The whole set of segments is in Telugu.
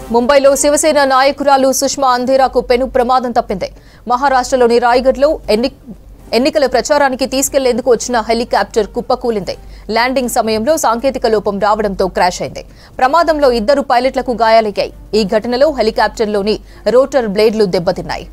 ముంబైలో శివసేన నాయకురాలు సుష్మా అంధేరాకు పెను ప్రమాదం తప్పింది మహారాష్ట్రలోని రాయ్గఢ్లో ఎన్ని ఎన్నికల ప్రచారానికి తీసుకెళ్లేందుకు వచ్చిన హెలికాప్టర్ కుప్పకూలింది ల్యాండింగ్ సమయంలో సాంకేతిక లోపం రావడంతో క్రాష్ అయింది ప్రమాదంలో ఇద్దరు పైలట్లకు గాయాలయ్యాయి ఈ ఘటనలో హెలికాప్టర్లోని రోటర్ బ్లేడ్లు దెబ్బతిన్నాయి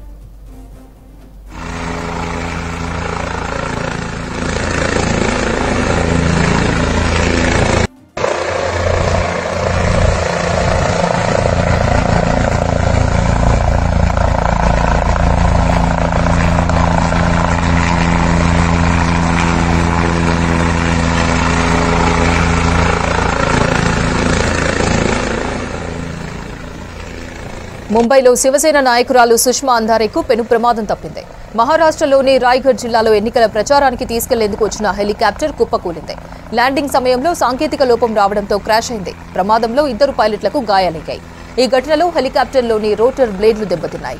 ముంబైలో శివసేన నాయకురాలు సుష్మా అంధారేకు పెను ప్రమాదం తప్పింది మహారాష్ట్రలోని రాయ్గఢ్ జిల్లాలో ఎన్నికల ప్రచారానికి తీసుకెళ్లేందుకు వచ్చిన హెలికాప్టర్ కుప్పకూలింది ల్యాండింగ్ సమయంలో సాంకేతిక లోపం రావడంతో క్రాష్ అయింది ప్రమాదంలో ఇద్దరు పైలట్లకు గాయాలయ్యాయి ఈ ఘటనలో హెలికాప్టర్లోని రోటర్ బ్లేడ్లు దెబ్బతిన్నాయి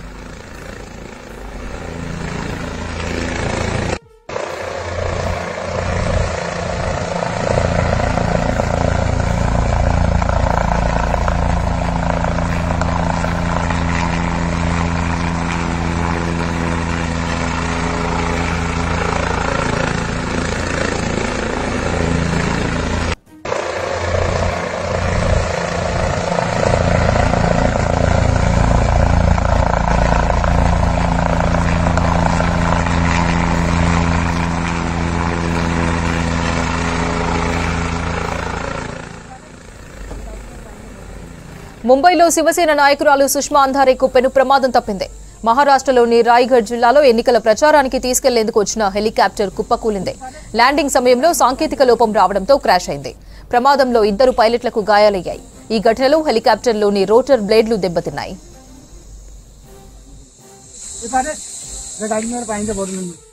ముంబైలో శివసేన నాయకురాలు సుష్మా అంధారేకు పెను ప్రమాదం తప్పింది మహారాష్ట్రలోని రాయ్గఢ్ జిల్లాలో ఎన్నికల ప్రచారానికి తీసుకెళ్లేందుకు వచ్చిన హెలికాప్టర్ కుప్పకూలింది ల్యాండింగ్ సమయంలో సాంకేతిక లోపం రావడంతో క్రాష్ అయింది ప్రమాదంలో ఇద్దరు పైలట్లకు గాయాలయ్యాయి ఈ ఘటనలో హెలికాప్టర్లోని రోటర్ బ్లేడ్లు దెబ్బతిన్నాయి ये सारे गाड़ी में पानी से बोतल में